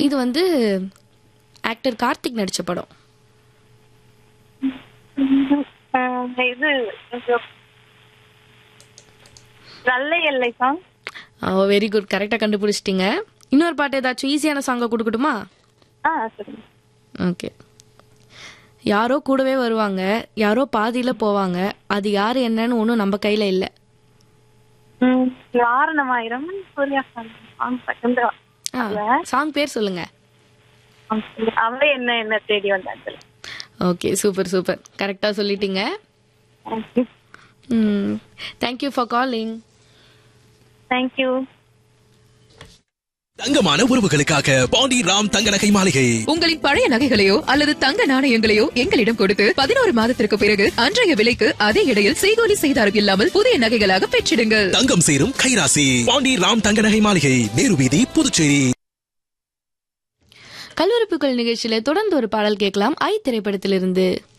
இது வந்து ஆக்டர் கார்த்திக் நடிச்ச படம் ஆஹ் இது இது நல்ல எல்லை சாங் வெரி குட் கரெக்டாக கண்டுபிடிச்சிட்டீங்க இன்னொரு பாட்டு ஏதாச்சும் ஈஸியான சாங்கை கொடுக்கட்டுமா ஆ சொல்லுங்க ஓகே யாரோ கூடவே வருவாங்க யாரோ பாதியில போவாங்க அது யாரு என்னன்னு ஒன்றும் நம்ம கையில இல்ல ம், வாரணமாயிரம் சூர்யா சாங் சாங் பக்கந்தா சாங் பேர் சொல்லுங்க அவ என்ன என்ன தேடி வந்தாங்க ஓகே சூப்பர் சூப்பர் கரெக்டா சொல்லிட்டீங்க thank you thank you for calling thank you தங்கமான உறவுகளுக்காக பாண்டி ராம் தங்க நகை மாளிகை உங்களின் பழைய நகைகளையோ அல்லது தங்க நாணயங்களையோ எங்களிடம் கொடுத்து பதினோரு மாதத்திற்கு பிறகு அன்றைய விலைக்கு அதே இடையில் செய்கூலி செய்தாரம் இல்லாமல் புதிய நகைகளாக பெற்றிடுங்கள் தங்கம் சேரும் கைராசி பாண்டி ராம் தங்க நகை மாளிகை நேரு வீதி புதுச்சேரி கல்லூரிப்புகள் நிகழ்ச்சியில தொடர்ந்து ஒரு பாடல் கேட்கலாம் ஐ திரைப்படத்திலிருந்து